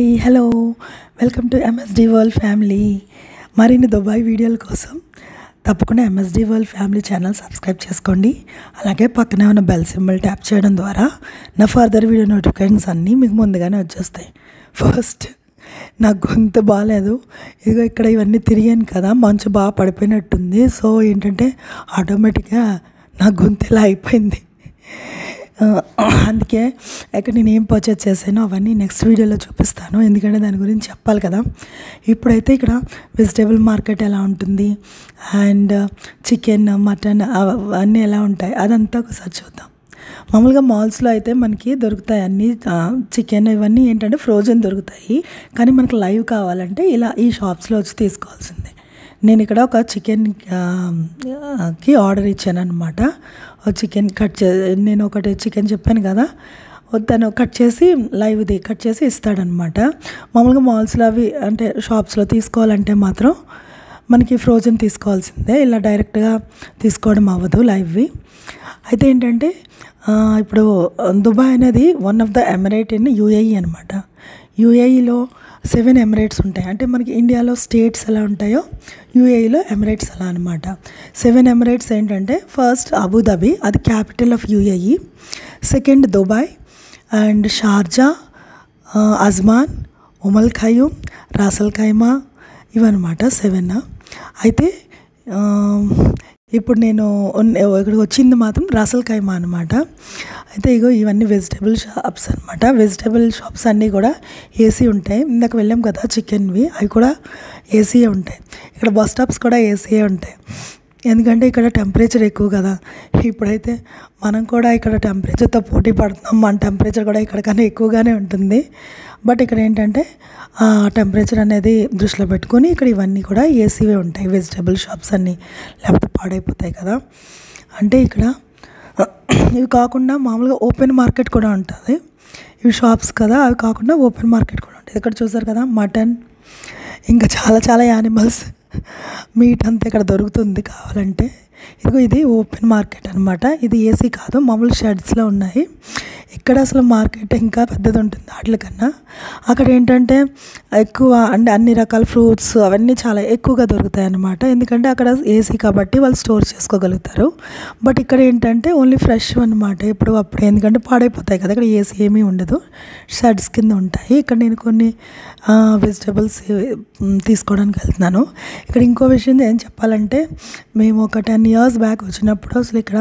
hi hello welcome to MSD world family మరిన్ని Dubai వీడియోల కోసం తప్పకుండా MSD world family channel subscribe చేసుకోండి అలాగే పక్కనే ఉన్న బెల్ సింబల్ ట్యాప్ చేయడం ద్వారా నా ఫర్దర్ వీడియో నోటిఫికేషన్స్ అన్నీ మీకు ముందుగానే వచ్చేస్తాయి ఫస్ట్ నా గొంతు బాగాలేదు ఇదిగో ఇక్కడ ఇవన్నీ తిరిగాను కదా మంచు బాగా పడిపోయినట్టుంది సో ఏంటంటే ఆటోమేటిక్గా నా గొంతు ఇలా అయిపోయింది ఆ, అందుకే ఇక్కడ నేను ఏం పర్చేస్ చేశానో అవన్నీ నెక్స్ట్ వీడియోలో చూపిస్తాను ఎందుకంటే దాని గురించి చెప్పాలి కదా ఇప్పుడైతే ఇక్కడ వెజిటేబుల్ మార్కెట్ ఎలా ఉంటుంది అండ్ చికెన్ మటన్ అవన్నీ ఎలా ఉంటాయి అదంతా ఒకసారి చూద్దాం మామూలుగా మాల్స్లో అయితే మనకి దొరుకుతాయి అన్నీ చికెన్ ఇవన్నీ ఏంటంటే ఫ్రోజన్ దొరుకుతాయి కానీ మనకు లైవ్ కావాలంటే ఇలా ఈ షాప్స్లో వచ్చి తీసుకోవాల్సిందే నేను ఇక్కడ ఒక చికెన్ కి ఆర్డర్ ఇచ్చాను అనమాట చికెన్ కట్ చే నేను ఒకటి చికెన్ చెప్పాను కదా తను కట్ చేసి లైవ్ది కట్ చేసి ఇస్తాడనమాట మామూలుగా మాల్స్లో అవి అంటే షాప్స్లో తీసుకోవాలంటే మాత్రం మనకి ఫ్రోజన్ తీసుకోవాల్సిందే ఇలా డైరెక్ట్గా తీసుకోవడం అవ్వదు లైవ్వి అయితే ఏంటంటే ఆ, ఇప్పుడు దుబాయ్ అనేది one of the emirate in UAE అనమాట యూఏఈలో సెవెన్ ఎమిరేట్స్ ఉంటాయి అంటే మనకి ఇండియాలో స్టేట్స్ ఎలా ఉంటాయో యూఏఈలో ఎమిరేట్స్ అలా అనమాట సెవెన్ ఎమిరేట్స్ ఏంటంటే ఫస్ట్ అబుదాబి అది capital of UAE second Dubai and Sharjah ఆ, అజ్మాన్ ఉమల్ ఖయూమ్ రాసల్ ఖైమా ఇవన్నమాట సెవెన్ అయితే ఆ, ఇప్పుడు నేను ఉన్న- ఇక్కడికి వచ్చింది మాత్రం రాసల్ ఖైమా అనమాట అయితే ఇగో ఇవన్నీ వెజిటేబుల్ షాప్స్ అనమాట వెజిటేబుల్ షాప్స్ అన్నీ కూడా ఏసీ ఉంటాయి ఇందాక వెళ్ళాం కదా చికెన్వి అవి కూడా ఏసీయే ఉంటాయి ఇక్కడ బస్ స్టాప్స్ కూడా ఏసీయే ఉంటాయి ఎందుకంటే ఇక్కడ టెంపరేచర్ ఎక్కువ కదా ఇప్పుడైతే మనం కూడా ఇక్కడ టెంపరేచర్తో పోటీ పడుతున్నాం మన టెంపరేచర్ కూడా ఇక్కడ కన్నా ఎక్కువగానే ఉంటుంది బట్ ఇక్కడ ఏంటంటే ఆ టెంపరేచర్ అనేది దృష్టిలో పెట్టుకొని ఇక్కడ ఇవన్నీ కూడా ఏసీవే ఉంటాయి వెజిటేబుల్ షాప్స్ అన్నీ లేకపోతే పాడైపోతాయి కదా అంటే ఇక్కడ ఇవి కాకుండా మామూలుగా ఓపెన్ మార్కెట్ కూడా ఉంటుంది ఇవి షాప్స్ కదా అవి కాకుండా ఓపెన్ మార్కెట్ కూడా ఉంటుంది ఇక్కడ చూసారు కదా మటన్ ఇంకా చాలా చాలా యానిమల్స్ మీట్ అంతా ఇక్కడ దొరుకుతుంది కావాలంటే ఇదిగో ఇది ఓపెన్ మార్కెట్ అనమాట ఇది ఏసీ కాదు మామూలు షెడ్స్లో ఉన్నాయి ఇక్కడ అసలు మార్కెట్ ఇంకా పెద్దది ఉంటుంది వాటికన్నా అక్కడ ఏంటంటే ఎక్కువ అంటే అన్ని రకాల ఫ్రూట్స్ అవన్నీ చాలా ఎక్కువగా దొరుకుతాయి అన్నమాట ఎందుకంటే అక్కడ ఏసీ కాబట్టి వాళ్ళు స్టోర్ చేసుకోగలుగుతారు బట్ ఇక్కడ ఏంటంటే ఓన్లీ ఫ్రెష్ అనమాట ఇప్పుడు అప్పుడు ఎందుకంటే పాడైపోతాయి కదా ఇక్కడ ఏసీ ఏమీ ఉండదు షెడ్స్ కింద ఉంటాయి ఇక్కడ నేను కొన్ని వెజిటబుల్స్ తీసుకోవడానికి వెళ్తున్నాను ఇక్కడ ఇంకో విషయం ఏం చెప్పాలంటే మేము ఒక టెన్ ఇయర్స్ బ్యాక్ వచ్చినప్పుడు అసలు ఇక్కడ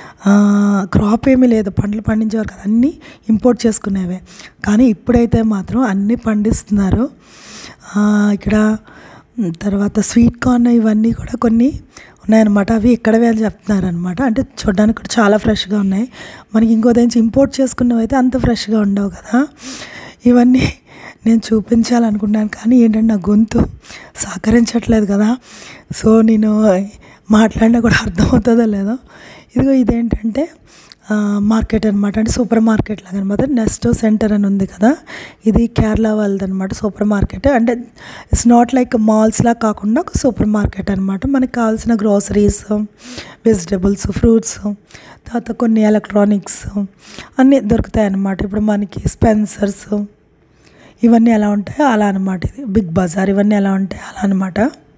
క్రాప్ ఏమీ లేదు పంటలు పండించేవారు కదా అన్నీ ఇంపోర్ట్ చేసుకునేవే కానీ ఇప్పుడైతే మాత్రం అన్నీ పండిస్తున్నారు ఆ, ఇక్కడ ఉమ్, తర్వాత స్వీట్ కార్న్ ఇవన్నీ కూడా కొన్ని ఉన్నాయన్నమాట అవి ఇక్కడవే అని చెప్తున్నారు అనమాట అంటే చూడడానికి కూడా చాలా ఫ్రెష్గా ఉన్నాయి మనకి ఇంకో నుంచి ఇంపోర్ట్ చేసుకున్నవి అయితే అంత ఫ్రెష్గా ఉండవు కదా ఇవన్నీ నేను చూపించాలనుకున్నాను కానీ ఏంటంటే నా గొంతు సహకరించట్లేదు కదా సో నేను మాట్లాడినా కూడా అర్థమవుతుందో లేదో ఇదిగో ఇదేంటంటే ఆ, మార్కెట్ అనమాట అంటే సూపర్ మార్కెట్ లాగా అనమాట నెస్టో సెంటర్ అని ఉంది కదా ఇది కేరళ వాళ్ళది అనమాట సూపర్ మార్కెట్ అంటే ఇట్స్ నాట్ లైక్ మాల్స్ లా కాకుండా ఒక సూపర్ మార్కెట్ అనమాట మనకి కావాల్సిన గ్రోసరీస్ వెజిటబుల్స్ ఫ్రూట్స్ తర్వాత కొన్ని ఎలక్ట్రానిక్స్ అన్నీ దొరుకుతాయి అన్నమాట ఇప్పుడు మనకి స్పెన్సర్స్ ఇవన్నీ ఎలా ఉంటాయో అలా అనమాట ఇది బిగ్ బజార్ ఇవన్నీ ఎలా ఉంటాయి అలా అనమాట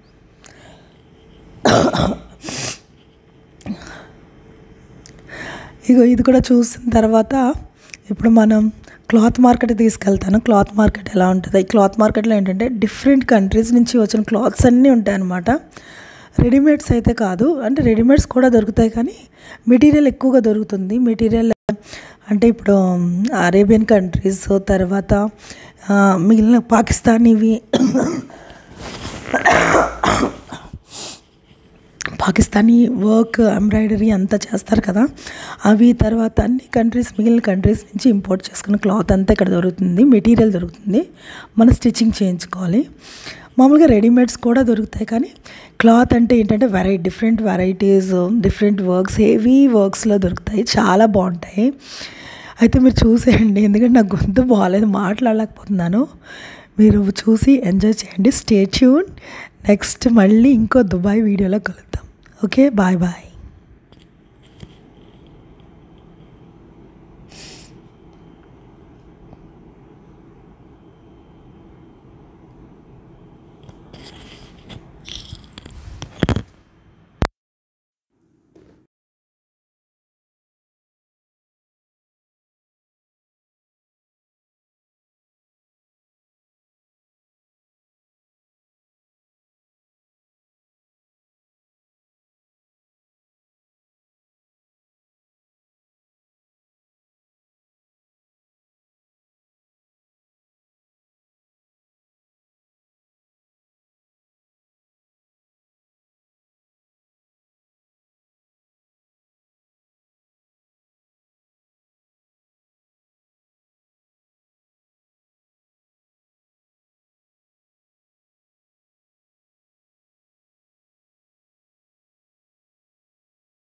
ఇగో ఇది కూడా చూసిన తర్వాత ఇప్పుడు మనం క్లాత్ మార్కెట్ తీసుకెళ్తాను క్లాత్ మార్కెట్ ఎలా ఉంటుంది ఈ క్లాత్ మార్కెట్లో ఏంటంటే డిఫరెంట్ కంట్రీస్ నుంచి వచ్చిన క్లాత్స్ అన్నీ ఉంటాయి అన్నమాట రెడీమేడ్స్ అయితే కాదు అంటే రెడీమేడ్స్ కూడా దొరుకుతాయి కానీ మెటీరియల్ ఎక్కువగా దొరుకుతుంది మెటీరియల్ అంటే ఇప్పుడు అరేబియన్ కంట్రీస్ తర్వాత ఆ, మిగిలిన పాకిస్తానీవి పాకిస్తానీ వర్క్ ఎంబ్రాయిడరీ అంతా చేస్తారు కదా అవి తర్వాత అన్ని కంట్రీస్ మిగిలిన కంట్రీస్ నుంచి ఇంపోర్ట్ చేసుకున్న క్లాత్ అంతా ఇక్కడ దొరుకుతుంది మెటీరియల్ దొరుకుతుంది మనం స్టిచ్చింగ్ చేయించుకోవాలి మామూలుగా రెడీమేడ్స్ కూడా దొరుకుతాయి కానీ క్లాత్ అంటే ఏంటంటే వెరై different varieties different works heavy వర్క్స్లో దొరుకుతాయి చాలా బాగుంటాయి అయితే మీరు చూసేయండి ఎందుకంటే నాకు గొంతు బాగాలేదు మాట్లాడలేకపోతున్నాను మీరు చూసి ఎంజాయ్ చేయండి స్టే ట్యూన్ నెక్స్ట్ మళ్ళీ ఇంకో దుబాయ్ వీడియోలో కలుద్దాం ఓకే బాయ్ బాయ్